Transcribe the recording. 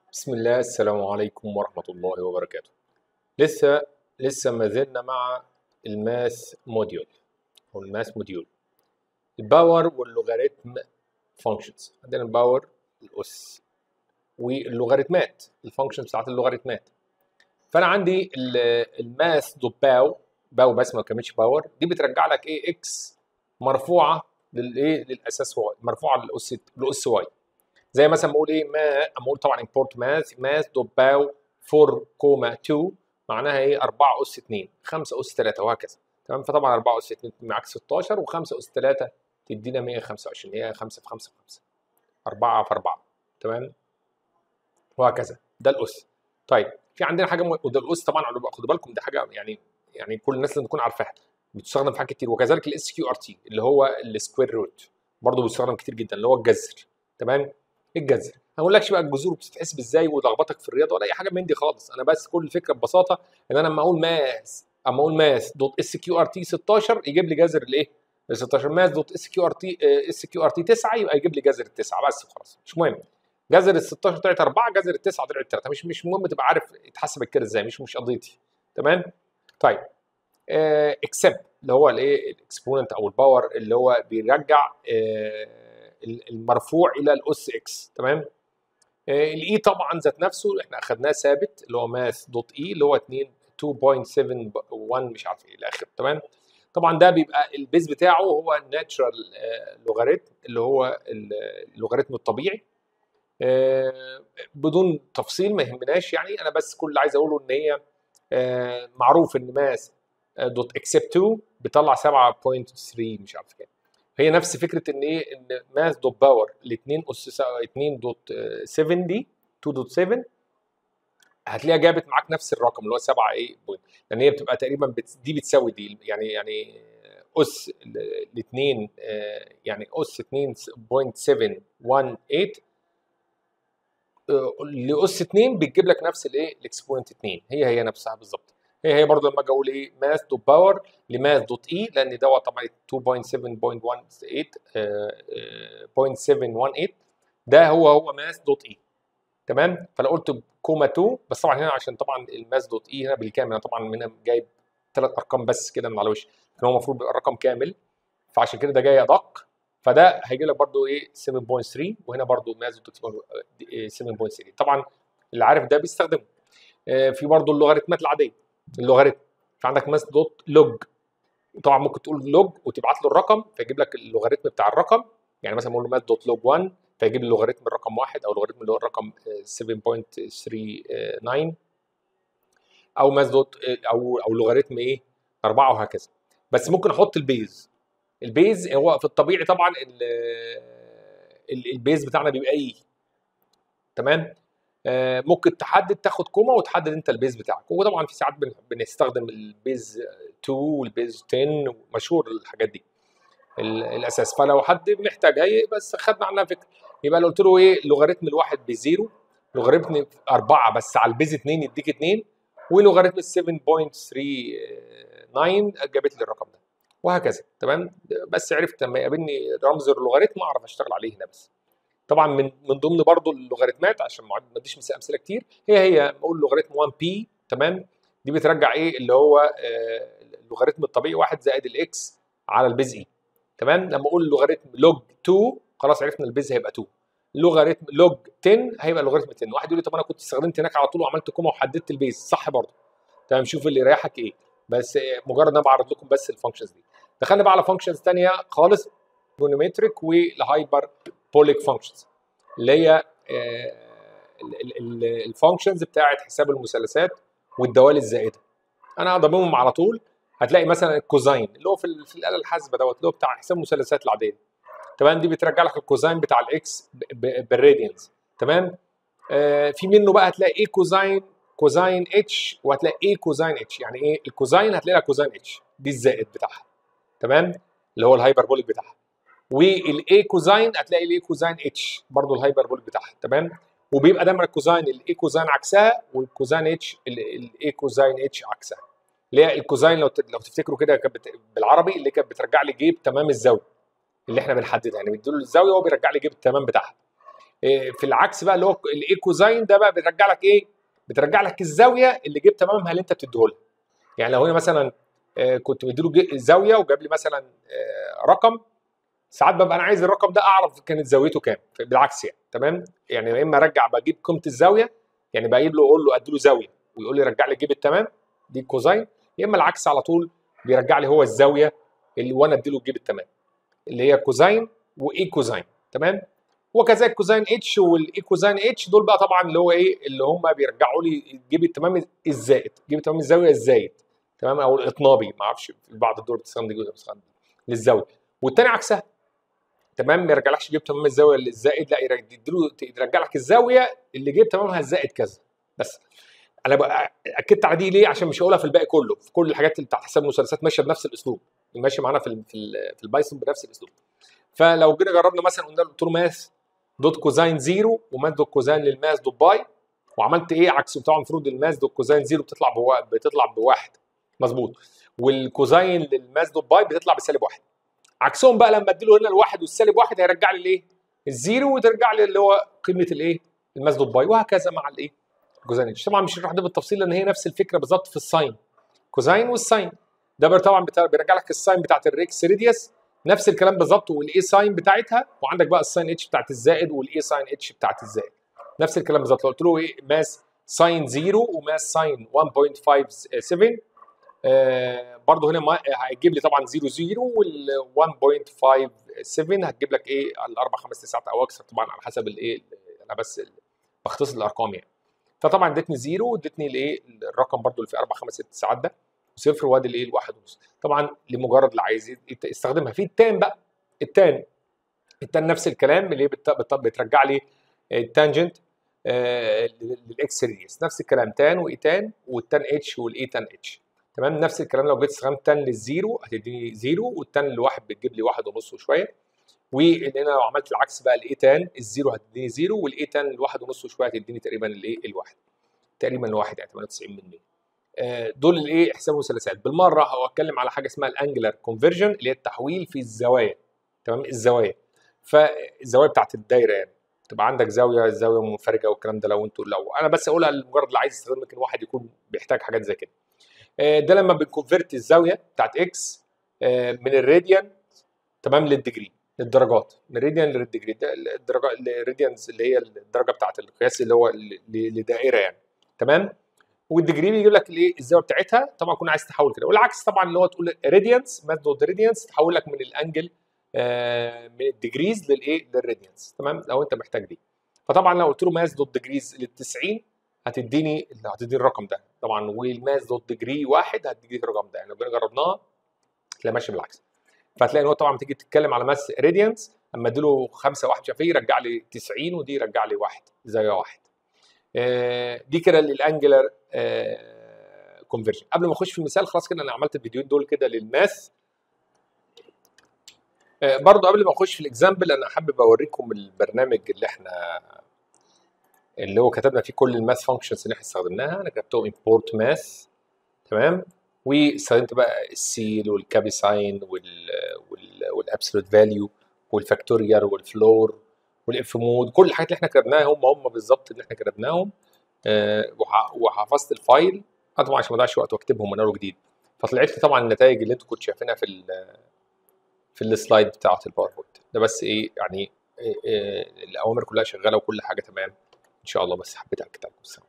بسم الله السلام عليكم ورحمة الله وبركاته لسه لسه ما زلنا مع الماث موديول أو الماث موديول الباور واللوغاريتم فانكشنز عندنا الباور الأس واللوغاريتمات الفانكشنز بتاعت اللوغاريتمات فأنا عندي ال- الماث دوت باو باو بس ما كملش باور دي بترجع لك ايه اكس مرفوعة للايه للأساس واي مرفوعة للأس لأس واي زي مثلا بقول ايه ما اما اقول طبعا import math math دوت باو 4 كوما 2 معناها ايه 4 اس 2 5 اس 3 وهكذا تمام فطبعا 4 اس 2 معاك 16 و5 اس 3 تدينا 125 هي 5 في 5 في 5 4 في 4 تمام وهكذا ده الاس طيب في عندنا حاجه مهمه وده الاس طبعا خدوا بالكم ده حاجه يعني يعني كل الناس لازم تكون عارفاها بتستخدم في حاجات كتير وكذلك الاس كيو ار تي اللي هو السكوير روت برضه بيستخدم كتير جدا اللي هو الجذر تمام الجذر ما اقولكش بقى الجذور بتتحسب ازاي ولخبطك في الرياضه ولا اي حاجه من دي خالص انا بس كل الفكره ببساطه ان انا لما اقول ماس اما اقول ماس دوت اس كيو ار تي 16 يجيب لي جذر الايه؟ ال 16 ماس دوت اس كيو ار تي اس كيو ار تي 9 يبقى يجيب لي جذر التسعه بس وخلاص مش مهم جذر ال 16 طلعت 4 جذر التسعه طلعت 3 مش مش مهم تبقى عارف يتحسب الكير ازاي مش مش قضيتي تمام؟ طيب اكسبت اللي هو الايه الاكسبوننت او الباور اللي هو بيرجع آه، المرفوع الى الاس اكس تمام؟ الاي طبعا ذات نفسه احنا اخدناه ثابت اللي هو ماث دوت اي اللي هو 2 2.71 مش عارف ايه الاخر تمام طبعا ده بيبقى البيز بتاعه هو الناتشرال لوغاريتم اللي هو اللوغاريتم الطبيعي آه، بدون تفصيل ما يهمناش يعني انا بس كل اللي عايز اقوله ان هي آه، معروف ان ماث دوت اكسبت 2 بيطلع 7.3 مش عارف كام هي نفس فكره ان ايه ان ماث دوت باور ال 2 اس 2 دوت 7 دي 2 دوت 7 هتلاقيها جابت معاك نفس الرقم اللي هو 7 ايه بوينت لان هي بتبقى تقريبا بت دي بتساوي دي يعني يعني اس الاثنين يعني اس 2.718 لاس 2 بتجيب لك نفس الايه الاكسبوننت 2 هي هي نفسها بالظبط هي هي برضه لما اجي اقول ايه ماث دوت باور لماث دوت اي لان دوت طبعا 2.7.18 0.718 ده هو هو ماث دوت اي تمام فلو قلت كوما 2 بس طبعا هنا عشان طبعا الماث دوت اي هنا بالكامل انا طبعا هنا جايب ثلاث ارقام بس كده من على وش كان هو المفروض يبقى الرقم كامل فعشان كده ده جاي ادق فده هيجي لك برضه ايه 7.3 وهنا برضه ماث دوت 7.3 طبعا اللي عارف ده بيستخدمه في برضه اللوغاريتمات العاديه اللوغاريتم فعندك ماث دوت لوج طبعا ممكن تقول لوج وتبعت له الرقم فيجيب لك اللوغاريتم بتاع الرقم يعني مثلا اقول له ماث دوت لوج 1 فيجيب لي اللوغاريتم الرقم واحد او اللوغاريتم اللي هو الرقم 7.39 او ماث دوت او او لوغاريتم ايه 4 وهكذا بس ممكن احط البيز البيز هو في الطبيعي طبعا البيز بتاعنا بيبقى ايه تمام آه ممكن تحدد تاخد كوما وتحدد انت البيز بتاعك وطبعا في ساعات بنستخدم البيز 2 والبيز 10 مشهور الحاجات دي الاساس فلو حد محتاجها بس خدنا عنها فكره يبقى لو قلت له ايه لوغاريتم الواحد بزيرو لوغاريتم 4 بس على البيز 2 يديك 2 ولوغاريتم 7.39 جابت لي الرقم ده وهكذا تمام بس عرفت لما يقابلني رمز اللوغاريتم اعرف اشتغل عليه هنا بس طبعا من من ضمن برضو اللوغاريتمات عشان ما اديش امثله كتير هي هي بقول لوغاريتم 1 بي تمام دي بترجع ايه اللي هو آه اللوغاريتم الطبيعي 1 زائد الاكس على البيز اي تمام لما اقول لوغاريتم لوج 2 خلاص عرفنا البيز هيبقى 2 لوغاريتم لوج 10 هيبقى لوغاريتم 10 واحد يقول لي طب انا كنت استخدمت هناك على طول وعملت كوما وحددت البيز صح برضه تمام شوف اللي يريحك ايه بس مجرد ان انا بعرض لكم بس الفانكشنز دي دخلنا بقى على فانكشنز ثانيه خالص جونومتريك والهايبر بوليك فانكشنز اللي هي الفانكشنز بتاعت حساب المثلثات والدوال الزائده انا ضممهم على طول هتلاقي مثلا الكوزاين اللي هو في, في الاله الحاسبه دوت اللي هو بتاع حساب المثلثات العاديه تمام دي بترجع لك الكوزاين بتاع الاكس بالراديانز تمام آه في منه بقى هتلاقي ايه كوزاين كوزاين اتش وهتلاقي ايه كوزاين اتش يعني ايه الكوزاين هتلاقي لها كوزاين اتش دي الزائد بتاعها تمام اللي هو الهايبربوليك بتاعها والاي كوزاين هتلاقي الاي كوزاين اتش برضه الهايبربوليك بتاعها تمام وبيبقى دايما الكوزاين الاي كوزاين عكسها والكوزاين اتش الاي كوزاين اتش عكسها اللي هي الكوزاين لو لو تفتكروا كده كانت بالعربي اللي كانت بترجع لي جيب تمام الزاويه اللي احنا بنحددها يعني بنديله الزاويه وهو بيرجع لي جيب التمام بتاعها إيه، في العكس بقى اللي هو الايه كوزاين ده بقى بيرجع لك ايه بترجع لك الزاويه اللي جبت تمامها اللي انت بتديه لها يعني لو هنا مثلا آه، كنت مديله ج- زاويه وجاب لي مثلا آه، رقم ساعات ببقى انا عايز الرقم ده اعرف كانت زاويته كام بالعكس يعني تمام يعني يا اما ارجع بجيب قيمه الزاويه يعني بجيب له اقول له ادي له زاويه ويقول لي رجع لي جيب التمام دي كوزاين يا اما العكس على طول بيرجع لي هو الزاويه اللي وانا ادي له جيب التمام اللي هي كوزاين واي كوزاين تمام وكذلك كوزاين اتش والاي كوزاين اتش دول بقى طبعا اللي هو ايه اللي هم بيرجعوا لي جيب التمام الزائد جيب التمام الزاويه الزايد تمام او الاطنابي ما اعرفش في بعض الدول بتستخدم دي جزء بتستخدم دي للزاويه والتاني عكسها تمام ما يرجعلكش جيب تمام الزاويه اللي الزائد لا يرج- يديله يرجع لك الزاويه اللي جيب تمامها الزائد كذا بس انا بقى اكدت على دي ليه عشان مش هقولها في الباقي كله في كل الحاجات اللي بتاعت حساب المثلثات ماشيه بنفس الاسلوب ماشيه معانا في ال في, ال في البايثون بنفس الاسلوب فلو جينا جربنا مثلا قلنا له قلت له ماس دوت كوزاين زيرو وماس دوت كوزاين للماس دوت باي وعملت ايه عكس طبعا المفروض الماس دوت كوزاين زيرو بتطلع بوا... بتطلع بواحد مظبوط والكوزاين للماس دوت باي بتطلع بسالب واحد عكسهم بقى لما اديله هنا الواحد والسالب واحد هيرجع لي الايه؟ الزيرو وترجع لي اللي هو قيمه الايه؟ الماس دوت باي وهكذا مع الايه؟ كوزاين اتش طبعا مش هنروح ده بالتفصيل لان هي نفس الفكره بالظبط في الساين كوزاين والساين ده بقى طبعا بتا- بيرجع لك الساين بتاعت الريكس ريديوس نفس الكلام بالظبط والاي ساين بتاعتها وعندك بقى الساين اتش بتاعت الزائد والاي ساين اتش بتاعت الزائد نفس الكلام بالظبط لو قلت له ايه ماس ساين 0 وماس ساين 1.57 آه برضه هنا ما- هيجيب لي طبعا 0 0 وال 1.57 هتجيب لك ايه الاربع خمس تسعات او اكثر طبعا على حسب الايه انا بس ال- بختصر الارقام يعني فطبعا ادتني زيرو وادتني الايه الرقم برضو اللي فيه اربع خمس ست ساعات ده وصفر وادي الايه الواحد ونص طبعا لمجرد اللي عايز يت- يستخدمها في التان بقى التان التان نفس الكلام اللي هي بت- بت- بترجع لي التانجنت للاكس ريديوس نفس الكلام تان وايتان والتان اتش والاي تان اتش تمام نفس الكلام لو جيت استخدمت تان للزيرو هتديني زيرو والتان للواحد بتجيب لي واحد ونص وشويه وان انا لو عملت العكس بقى الاي تان الزيرو هتديني زيرو والاي تان الواحد ونص وشويه هتديني تقريبا الايه الواحد تقريبا الواحد يعني 98% آه، دول الايه احساب المثلثات بالمره هو اتكلم على حاجه اسمها الانجلر كونفرجن اللي هي التحويل في الزوايا تمام الزوايا فالزوايا بتاعت الدايره يعني تبقى عندك زاويه زاويه منفرجه والكلام ده لو انتوا لو انا بس اقولها لمجرد اللي عايز يستخدم ممكن واحد يكون بيحتاج حاجات زي كده آه، ده لما بنكونفرت الزاويه بتاعت اكس آه، من الراديان تمام للديجري للدرجات من راديان للديجري ده الدرجه الراديانز اللي هي الدرجه بتاعت القياس اللي هو ل- ل- لدائره يعني تمام والديجري بيجيب لك الايه الزاويه بتاعتها طبعا تكون عايز تحول كده والعكس طبعا اللي هو تقول راديانس ماثود راديانس تحول لك من الانجل آه، من الديجريز للايه للراديانس تمام لو انت محتاج دي فطبعا لو قلت له ماس دوت ديجريز لل 90 هتديني هتديني الرقم ده طبعا والماس دوت ديجري واحد هتديني الرقم ده يعني لو جينا جربناها تلاقي ماشي بالعكس فهتلاقي ان هو طبعا تيجي تتكلم على ماس راديانس اما اديله خمسه واحد مش عارف ايه يرجع لي 90 ودي يرجع لي واحد زاويه واحد آه، دي كده للانجلر كونفرجن قبل ما اخش في المثال خلاص كده انا عملت الفيديوهين دول كده للماث آه، برضو قبل ما اخش في الاكزامبل انا حابب اوريكم البرنامج اللي احنا اللي هو كتبنا فيه كل الماث فانكشنز اللي احنا استخدمناها انا كتبتهم امبورت ماث تمام واستخدمت بقى السيل والكابي ساين وال وال والابسولوت فاليو والفاكتوريال والفلور والاف مود كل الحاجات اللي احنا كتبناها هم هم بالظبط اللي احنا كتبناهم آه، وح- وحفظت الفايل أنا طبعا عشان ما اضيعش وقت واكتبهم من اول وجديد فطلعت لي طبعا النتائج اللي انتوا كنتوا شايفينها في ال في السلايد بتاعه الباوربوينت ده بس ايه يعني إيه إيه الاوامر كلها شغاله وكل حاجه تمام ان شاء الله بس حبيت اكد عليكم السلام